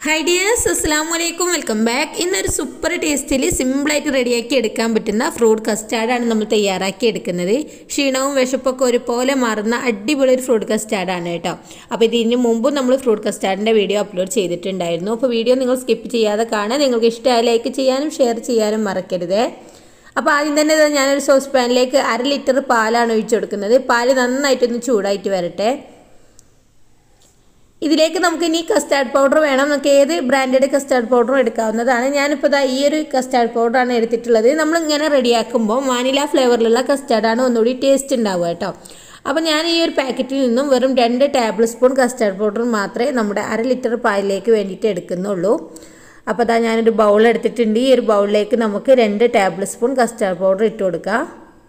hi dears അസ്സാം വലൈക്കും welcome back ഇന്നൊരു സൂപ്പർ ടേസ്റ്റിൽ സിമ്പിളായിട്ട് റെഡിയാക്കി എടുക്കാൻ പറ്റുന്ന ഫ്രൂട്ട് കസ്റ്റാർഡാണ് നമ്മൾ തയ്യാറാക്കി എടുക്കുന്നത് ക്ഷീണവും വിശപ്പൊക്കെ ഒരുപോലെ മാറുന്ന അടിപൊളി ഒരു ഫ്രൂട്ട് കസ്റ്റാർഡാണ് കേട്ടോ അപ്പോൾ ഇതിന് മുമ്പും നമ്മൾ ഫ്രൂട്ട് കസ്റ്റാർഡിൻ്റെ വീഡിയോ അപ്ലോഡ് ചെയ്തിട്ടുണ്ടായിരുന്നു അപ്പോൾ വീഡിയോ നിങ്ങൾ സ്കിപ്പ് ചെയ്യാതെ കാണാൻ നിങ്ങൾക്ക് ഇഷ്ടമായ ലൈക്ക് ചെയ്യാനും ഷെയർ ചെയ്യാനും മറക്കരുത് അപ്പോൾ ആദ്യം തന്നെ ഇതാ ഞാനൊരു സോസ് പാനിലേക്ക് അര ലിറ്റർ പാലാണ് ഒഴിച്ചു കൊടുക്കുന്നത് പാല് നന്നായിട്ടൊന്ന് ചൂടായിട്ട് വരട്ടെ ഇതിലേക്ക് നമുക്ക് ഇനി കസ്റ്റാർഡ് പൗഡർ വേണം നമുക്ക് ഏത് ബ്രാൻഡഡ് കസ്റ്റാർഡ് പൗഡറും എടുക്കാവുന്നതാണ് ഞാനിപ്പോൾ ഇതാ ഈ ഒരു കസ്റ്റാർഡ് പൗഡറാണ് എടുത്തിട്ടുള്ളത് നമ്മൾ ഇങ്ങനെ റെഡിയാക്കുമ്പോൾ വാനില ഫ്ലേവറിലുള്ള കസ്റ്റാർഡാണ് ഒന്നുകൂടി ടേസ്റ്റ് ഉണ്ടാവുക കേട്ടോ അപ്പോൾ ഞാൻ ഈ ഒരു പാക്കറ്റിൽ നിന്നും വെറും രണ്ട് ടേബിൾ സ്പൂൺ കസ്റ്റാർഡ് പൗഡർ മാത്രമേ നമ്മുടെ അര ലിറ്റർ പാലിലേക്ക് വേണ്ടിയിട്ട് എടുക്കുന്നുള്ളൂ അപ്പോൾ അതാ ഞാനൊരു ബൗൾ എടുത്തിട്ടുണ്ട് ഈ ഒരു ബൗളിലേക്ക് നമുക്ക് രണ്ട് ടേബിൾ സ്പൂൺ കസ്റ്റാർഡ് പൗഡർ ഇട്ട് കൊടുക്കാം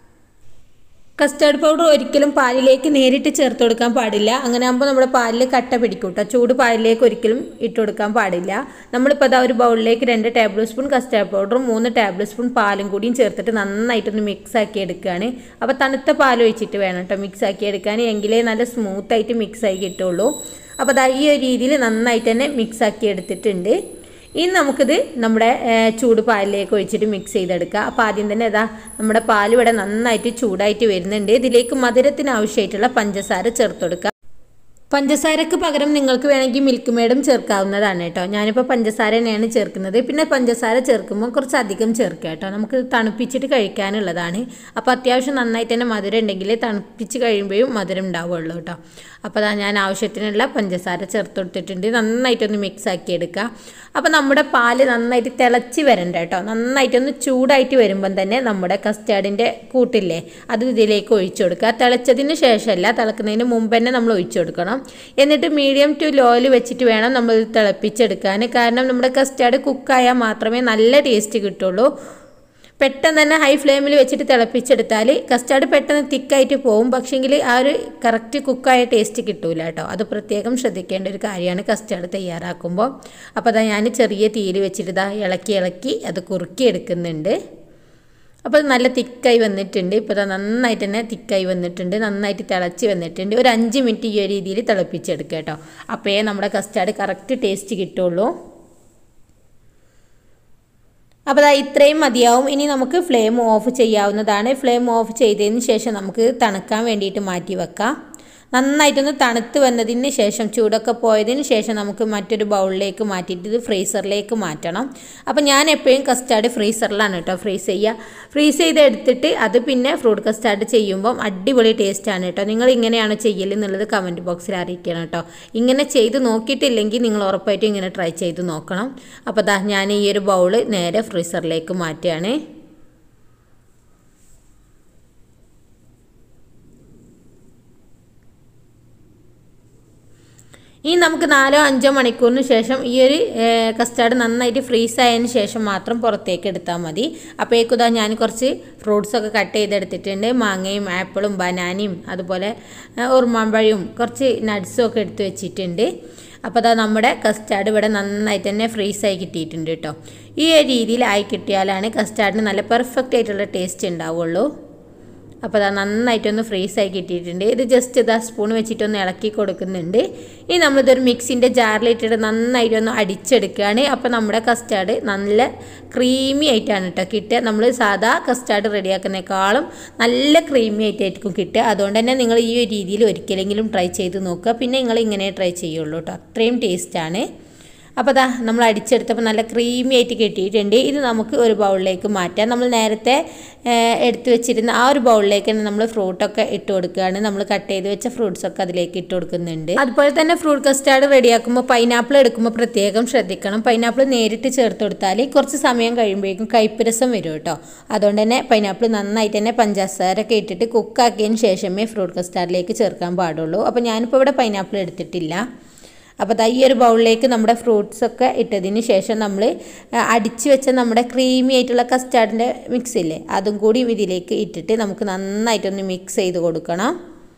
കസ്റ്റാർഡ് പൗഡർ ഒരിക്കലും പാലിലേക്ക് നേരിട്ട് ചേർത്ത് കൊടുക്കാൻ പാടില്ല അങ്ങനെ ആകുമ്പോൾ നമ്മുടെ പാലിൽ കട്ട പിടിക്കും കേട്ടോ ചൂട് പാലിലേക്ക് ഒരിക്കലും ഇട്ട് കൊടുക്കാൻ പാടില്ല നമ്മളിപ്പോൾ അതാ ഒരു ബൗളിലേക്ക് രണ്ട് ടേബിൾ സ്പൂൺ കസ്റ്റാർഡ് പൗഡറും മൂന്ന് ടേബിൾ സ്പൂൺ പാലും കൂടിയും ചേർത്തിട്ട് നന്നായിട്ടൊന്ന് മിക്സ് ആക്കി എടുക്കുകയാണ് അപ്പോൾ തണുത്ത പാൽ ഒഴിച്ചിട്ട് വേണം കേട്ടോ മിക്സ് ആക്കി എടുക്കാൻ എങ്കിലേ നല്ല സ്മൂത്തായിട്ട് മിക്സ് ആയി കിട്ടുള്ളൂ അപ്പോൾ അതാ ഈ ഒരു രീതിയിൽ നന്നായിട്ട് തന്നെ മിക്സ് ആക്കി എടുത്തിട്ടുണ്ട് ഇനി നമുക്കിത് നമ്മുടെ ചൂട് പാലിലേക്ക് ഒഴിച്ചിട്ട് മിക്സ് ചെയ്തെടുക്കുക അപ്പോൾ ആദ്യം തന്നെ ഇതാ നമ്മുടെ പാൽ ഇവിടെ നന്നായിട്ട് ചൂടായിട്ട് വരുന്നുണ്ട് ഇതിലേക്ക് മധുരത്തിന് ആവശ്യമായിട്ടുള്ള പഞ്ചസാര ചേർത്ത് കൊടുക്കുക പഞ്ചസാരക്ക് പകരം നിങ്ങൾക്ക് വേണമെങ്കിൽ മിൽക്ക് മേഡും ചേർക്കാവുന്നതാണ് കേട്ടോ ഞാനിപ്പോൾ പഞ്ചസാര തന്നെയാണ് ചേർക്കുന്നത് പിന്നെ പഞ്ചസാര ചേർക്കുമ്പോൾ കുറച്ച് അധികം ചേർക്കുക കേട്ടോ നമുക്ക് തണുപ്പിച്ചിട്ട് കഴിക്കാനുള്ളതാണ് അപ്പോൾ അത്യാവശ്യം നന്നായിട്ട് തന്നെ മധുരം ഉണ്ടെങ്കിൽ തണുപ്പിച്ച് കഴിയുമ്പോഴും മധുരം ഉണ്ടാവുള്ളൂ കേട്ടോ അപ്പോൾ അതാ ഞാൻ ആവശ്യത്തിനുള്ള പഞ്ചസാര ചേർത്ത് കൊടുത്തിട്ടുണ്ട് നന്നായിട്ടൊന്ന് മിക്സ് ആക്കി എടുക്കുക അപ്പോൾ നമ്മുടെ പാല് നന്നായിട്ട് തിളച്ച് വരണ്ട കേട്ടോ നന്നായിട്ടൊന്ന് ചൂടായിട്ട് വരുമ്പം തന്നെ നമ്മുടെ കസ്റ്റാർഡിൻ്റെ കൂട്ടില്ലേ അത് ഇതിലേക്ക് ഒഴിച്ചു കൊടുക്കുക തിളച്ചതിന് ശേഷമല്ല തിളക്കുന്നതിന് മുമ്പ് തന്നെ നമ്മൾ ഒഴിച്ചു കൊടുക്കണം എന്നിട്ട് മീഡിയം ടു ലോയിൽ വെച്ചിട്ട് വേണം നമ്മൾ തിളപ്പിച്ചെടുക്കാൻ കാരണം നമ്മുടെ കസ്റ്റാർഡ് കുക്കായാൽ മാത്രമേ നല്ല ടേസ്റ്റ് കിട്ടുള്ളൂ പെട്ടെന്ന് തന്നെ ഹൈ ഫ്ലെയിമിൽ വെച്ചിട്ട് തിളപ്പിച്ചെടുത്താൽ കസ്റ്റാർഡ് പെട്ടെന്ന് തിക്കായിട്ട് പോകും പക്ഷേങ്കിൽ ആ ഒരു കറക്റ്റ് കുക്കായ ടേസ്റ്റ് കിട്ടൂല കേട്ടോ അത് പ്രത്യേകം ശ്രദ്ധിക്കേണ്ട ഒരു കാര്യമാണ് കസ്റ്റാർഡ് തയ്യാറാക്കുമ്പോൾ അപ്പോൾ അതാ ഞാൻ ചെറിയ തീയിൽ വെച്ചിട്ട് ഇതാ ഇളക്കി ഇളക്കി അത് കുറുക്കി എടുക്കുന്നുണ്ട് അപ്പോൾ നല്ല തിക്കായി വന്നിട്ടുണ്ട് ഇപ്പോൾ നന്നായിട്ട് തന്നെ തിക്കായി വന്നിട്ടുണ്ട് നന്നായിട്ട് തിളച്ച് വന്നിട്ടുണ്ട് ഒരു അഞ്ച് മിനിറ്റ് ഈ ഒരു രീതിയിൽ തിളപ്പിച്ചെടുക്കുക കേട്ടോ അപ്പോഴേ നമ്മുടെ കസ്റ്റാർഡ് കറക്റ്റ് ടേസ്റ്റ് കിട്ടുള്ളൂ അപ്പോൾ അതാ ഇത്രയും മതിയാവും ഇനി നമുക്ക് ഫ്ലെയിം ഓഫ് ചെയ്യാവുന്നതാണ് ഫ്ലെയിം ഓഫ് ചെയ്തതിന് ശേഷം നമുക്ക് തണുക്കാൻ വേണ്ടിയിട്ട് മാറ്റി വെക്കാം നന്നായിട്ടൊന്ന് തണുത്ത് വന്നതിന് ശേഷം ചൂടൊക്കെ പോയതിന് ശേഷം നമുക്ക് മറ്റൊരു ബൗളിലേക്ക് മാറ്റിയിട്ട് ഇത് ഫ്രീസറിലേക്ക് മാറ്റണം അപ്പോൾ ഞാൻ എപ്പോഴും കസ്റ്റാർഡ് ഫ്രീസറിലാണ് കേട്ടോ ഫ്രീസ് ചെയ്യുക ഫ്രീസ് ചെയ്ത് എടുത്തിട്ട് അത് പിന്നെ ഫ്രൂട്ട് കസ്റ്റാർഡ് ചെയ്യുമ്പം അടിപൊളി ടേസ്റ്റാണ് കേട്ടോ നിങ്ങൾ ഇങ്ങനെയാണോ ചെയ്യൽ എന്നുള്ളത് കമൻറ്റ് ബോക്സിൽ അറിയിക്കണം കേട്ടോ ഇങ്ങനെ ചെയ്ത് നോക്കിയിട്ടില്ലെങ്കിൽ നിങ്ങൾ ഉറപ്പായിട്ടും ഇങ്ങനെ ട്രൈ ചെയ്ത് നോക്കണം അപ്പോൾ ദാ ഞാൻ ഈ ഒരു ബൗള് നേരെ ഫ്രീസറിലേക്ക് മാറ്റുകയാണ് ഇനി നമുക്ക് നാലോ അഞ്ചോ മണിക്കൂറിന് ശേഷം ഈ ഒരു കസ്റ്റാർഡ് നന്നായിട്ട് ഫ്രീസ് ആയതിന് ശേഷം മാത്രം പുറത്തേക്ക് എടുത്താൽ മതി അപ്പോഴേക്കുതാ ഞാൻ കുറച്ച് ഫ്രൂട്ട്സൊക്കെ കട്ട് ചെയ്തെടുത്തിട്ടുണ്ട് മാങ്ങയും ആപ്പിളും ബനാനയും അതുപോലെ ഉറുമാമ്പഴയും കുറച്ച് നട്ട്സും ഒക്കെ എടുത്ത് വെച്ചിട്ടുണ്ട് അപ്പോൾ അതാ നമ്മുടെ കസ്റ്റാർഡ് ഇവിടെ നന്നായിട്ട് തന്നെ ഫ്രീസായി കിട്ടിയിട്ടുണ്ട് കേട്ടോ ഈ ഒരു രീതിയിലായി കിട്ടിയാലാണ് കസ്റ്റാർഡിന് നല്ല പെർഫെക്റ്റ് ആയിട്ടുള്ള ടേസ്റ്റ് ഉണ്ടാവുള്ളൂ അപ്പോൾ അതാ നന്നായിട്ടൊന്ന് ഫ്രീസായി കിട്ടിയിട്ടുണ്ട് ഇത് ജസ്റ്റ് ഇതാ സ്പൂൺ വെച്ചിട്ടൊന്ന് ഇളക്കി കൊടുക്കുന്നുണ്ട് ഇനി നമ്മളിതൊരു മിക്സിൻ്റെ ജാറിലിട്ടിട്ട് നന്നായിട്ടൊന്ന് അടിച്ചെടുക്കുകയാണ് അപ്പോൾ നമ്മുടെ കസ്റ്റാർഡ് നല്ല ക്രീമി ആയിട്ടാണ് കേട്ടോ കിട്ടുക നമ്മൾ സാധാ കസ്റ്റാർഡ് റെഡിയാക്കുന്നേക്കാളും നല്ല ക്രീമി ആയിട്ടായിരിക്കും കിട്ടുക അതുകൊണ്ട് തന്നെ നിങ്ങൾ ഈ ഒരു രീതിയിൽ ഒരിക്കലെങ്കിലും ട്രൈ ചെയ്ത് നോക്കുക പിന്നെ നിങ്ങൾ ഇങ്ങനെ ട്രൈ ചെയ്യുള്ളൂ കേട്ടോ അത്രയും ടേസ്റ്റാണ് അപ്പോൾ അതാ നമ്മൾ അടിച്ചെടുത്തപ്പോൾ നല്ല ക്രീമി ആയിട്ട് കിട്ടിയിട്ടുണ്ട് ഇത് നമുക്ക് ഒരു ബൗളിലേക്ക് മാറ്റാം നമ്മൾ നേരത്തെ എടുത്തു വെച്ചിരുന്ന ആ ഒരു ബൗളിലേക്ക് തന്നെ നമ്മൾ ഫ്രൂട്ടൊക്കെ ഇട്ട് കൊടുക്കുകയാണ് നമ്മൾ കട്ട് ചെയ്ത് വെച്ച ഫ്രൂട്ട്സൊക്കെ അതിലേക്ക് ഇട്ട് കൊടുക്കുന്നുണ്ട് അതുപോലെ തന്നെ ഫ്രൂട്ട് കസ്റ്റാർഡ് റെഡിയാക്കുമ്പോൾ പൈനാപ്പിൾ എടുക്കുമ്പോൾ പ്രത്യേകം ശ്രദ്ധിക്കണം പൈനാപ്പിൾ നേരിട്ട് ചേർത്ത് കൊടുത്താൽ കുറച്ച് സമയം കഴിയുമ്പോഴേക്കും കയ്പ്പ് രസം വരും കേട്ടോ അതുകൊണ്ട് തന്നെ പൈനാപ്പിൾ നന്നായിട്ട് തന്നെ പഞ്ചസാരൊക്കെ ഇട്ടിട്ട് കുക്കാക്കിയതിന് ശേഷമേ ഫ്രൂട്ട് കസ്റ്റാർഡിലേക്ക് ചേർക്കാൻ പാടുള്ളൂ അപ്പോൾ ഞാനിപ്പോൾ ഇവിടെ പൈനാപ്പിൾ എടുത്തിട്ടില്ല അപ്പോൾ ഈ ഒരു ബൗളിലേക്ക് നമ്മുടെ ഫ്രൂട്ട്സ് ഒക്കെ ഇട്ടതിന് ശേഷം നമ്മൾ അടിച്ച് വെച്ച നമ്മുടെ ക്രീമി ആയിട്ടുള്ള കസ്റ്റാർഡിൻ്റെ മിക്സ് ഇല്ലേ അതും കൂടി ഇതിലേക്ക് ഇട്ടിട്ട് നമുക്ക് നന്നായിട്ടൊന്ന് മിക്സ് ചെയ്ത് കൊടുക്കണം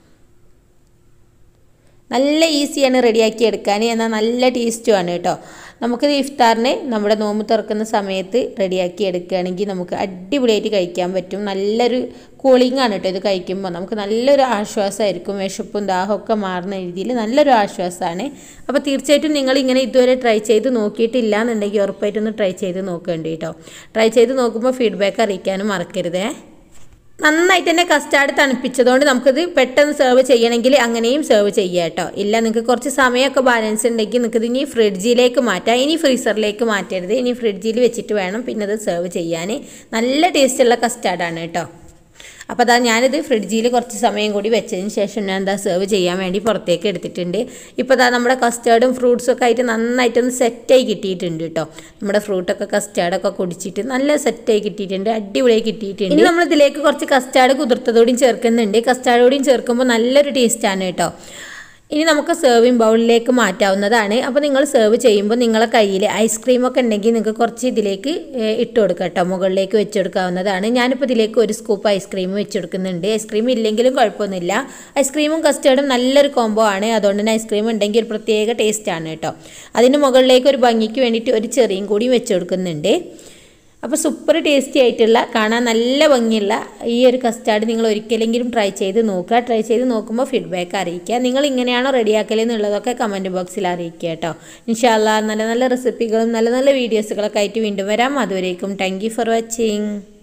നല്ല ഈസിയാണ് റെഡിയാക്കി എടുക്കാൻ എന്നാൽ നല്ല ടേസ്റ്റുമാണ് കേട്ടോ നമുക്കിത് ഇഫ്താറിന് നമ്മുടെ നോമ്പ് തുറക്കുന്ന സമയത്ത് റെഡിയാക്കി എടുക്കുകയാണെങ്കിൽ നമുക്ക് അടിപൊളിയായിട്ട് കഴിക്കാൻ പറ്റും നല്ലൊരു കൂളിംഗ് ആണ് കേട്ടോ ഇത് കഴിക്കുമ്പോൾ നമുക്ക് നല്ലൊരു ആശ്വാസമായിരിക്കും വിശപ്പും ദാഹമൊക്കെ മാറുന്ന രീതിയിൽ നല്ലൊരു ആശ്വാസമാണ് അപ്പോൾ തീർച്ചയായിട്ടും നിങ്ങൾ ഇങ്ങനെ ഇതുവരെ ട്രൈ ചെയ്ത് നോക്കിയിട്ടില്ല എന്നുണ്ടെങ്കിൽ ഉറപ്പായിട്ടൊന്ന് ട്രൈ ചെയ്ത് നോക്കേണ്ടി കേട്ടോ ട്രൈ ചെയ്ത് നോക്കുമ്പോൾ ഫീഡ്ബാക്ക് അറിയിക്കാനും മറക്കരുതേ നന്നായിട്ട് തന്നെ കസ്റ്റാർഡ് തണുപ്പിച്ചതുകൊണ്ട് നമുക്കിത് പെട്ടെന്ന് സെർവ് ചെയ്യണമെങ്കിൽ അങ്ങനെയും സെർവ് ചെയ്യാം കേട്ടോ ഇല്ല നിങ്ങൾക്ക് കുറച്ച് സമയമൊക്കെ ബാലൻസ് ഉണ്ടെങ്കിൽ നിങ്ങൾക്ക് ഇനി ഫ്രിഡ്ജിലേക്ക് മാറ്റാം ഇനി ഫ്രീസറിലേക്ക് മാറ്റരുത് ഇനി ഫ്രിഡ്ജിൽ വെച്ചിട്ട് വേണം പിന്നെ ഇത് സെർവ് ചെയ്യാൻ നല്ല ടേസ്റ്റുള്ള കസ്റ്റാർഡാണ് കേട്ടോ അപ്പോൾ അതാ ഞാനിത് ഫ്രിഡ്ജിൽ കുറച്ച് സമയം കൂടി വെച്ചതിന് ശേഷം ഞാൻ എന്താ സെർവ് ചെയ്യാൻ വേണ്ടി പുറത്തേക്ക് എടുത്തിട്ടുണ്ട് ഇപ്പോൾ അതാ നമ്മുടെ കസ്റ്റേർഡും ഫ്രൂട്ട്സും ഒക്കെ ആയിട്ട് നന്നായിട്ടൊന്ന് സെറ്റായി കിട്ടിയിട്ടുണ്ട് കേട്ടോ നമ്മുടെ ഫ്രൂട്ടൊക്കെ കസ്റ്റാർഡൊക്കെ കുടിച്ചിട്ട് നല്ല സെറ്റായി കിട്ടിയിട്ടുണ്ട് അടിപൊളിയായി കിട്ടിയിട്ടുണ്ട് ഇനി നമ്മൾ ഇതിലേക്ക് കുറച്ച് കസ്റ്റാർഡ് കുതിർത്തതോടെയും ചേർക്കുന്നുണ്ട് കസ്റ്റാർഡ് കൂടിയും ചേർക്കുമ്പോൾ നല്ലൊരു ടേസ്റ്റാണ് കേട്ടോ ഇനി നമുക്ക് സെർവിങ് ബൗളിലേക്ക് മാറ്റാവുന്നതാണ് അപ്പോൾ നിങ്ങൾ സെർവ് ചെയ്യുമ്പോൾ നിങ്ങളെ കയ്യിൽ ഐസ്ക്രീമൊക്കെ ഉണ്ടെങ്കിൽ നിങ്ങൾക്ക് കുറച്ച് ഇതിലേക്ക് ഏഹ്, ഇട്ട് കൊടുക്കാം കേട്ടോ മുകളിലേക്ക് വെച്ച് കൊടുക്കാവുന്നതാണ് ഞാനിപ്പോൾ ഇതിലേക്ക് ഒരു സ്കൂപ്പ് ഐസ്ക്രീം വെച്ച് കൊടുക്കുന്നുണ്ട് ഐസ്ക്രീം ഇല്ലെങ്കിലും കുഴപ്പമൊന്നുമില്ല ഐസ്ക്രീമും കസ്റ്റേർഡും നല്ലൊരു കോംബോ ആണ് അതുകൊണ്ട് തന്നെ ഐസ്ക്രീം ഉണ്ടെങ്കിൽ ഒരു പ്രത്യേക ടേസ്റ്റാണ് കേട്ടോ അതിന് മുകളിലേക്ക് ഒരു ഭംഗിക്ക് വേണ്ടിയിട്ട് ഒരു ചെറിയും കൂടി വെച്ച് കൊടുക്കുന്നുണ്ട് അപ്പോൾ സൂപ്പർ ടേസ്റ്റി ആയിട്ടുള്ള കാണാൻ നല്ല ഭംഗിയുള്ള ഈ ഒരു കസ്റ്റാർഡ് നിങ്ങൾ ഒരിക്കലെങ്കിലും ട്രൈ ചെയ്ത് നോക്കുക ട്രൈ ചെയ്ത് നോക്കുമ്പോൾ ഫീഡ്ബാക്ക് അറിയിക്കുക നിങ്ങൾ ഇങ്ങനെയാണോ റെഡിയാക്കൽ എന്നുള്ളതൊക്കെ കമൻറ്റ് ബോക്സിൽ അറിയിക്കുക കേട്ടോ ഇൻഷാല്ല നല്ല നല്ല റെസിപ്പികളും നല്ല നല്ല വീഡിയോസുകളൊക്കെ ആയിട്ട് വീണ്ടും വരാം അതുവരേക്കും താങ്ക് യു ഫോർ വാച്ചിങ്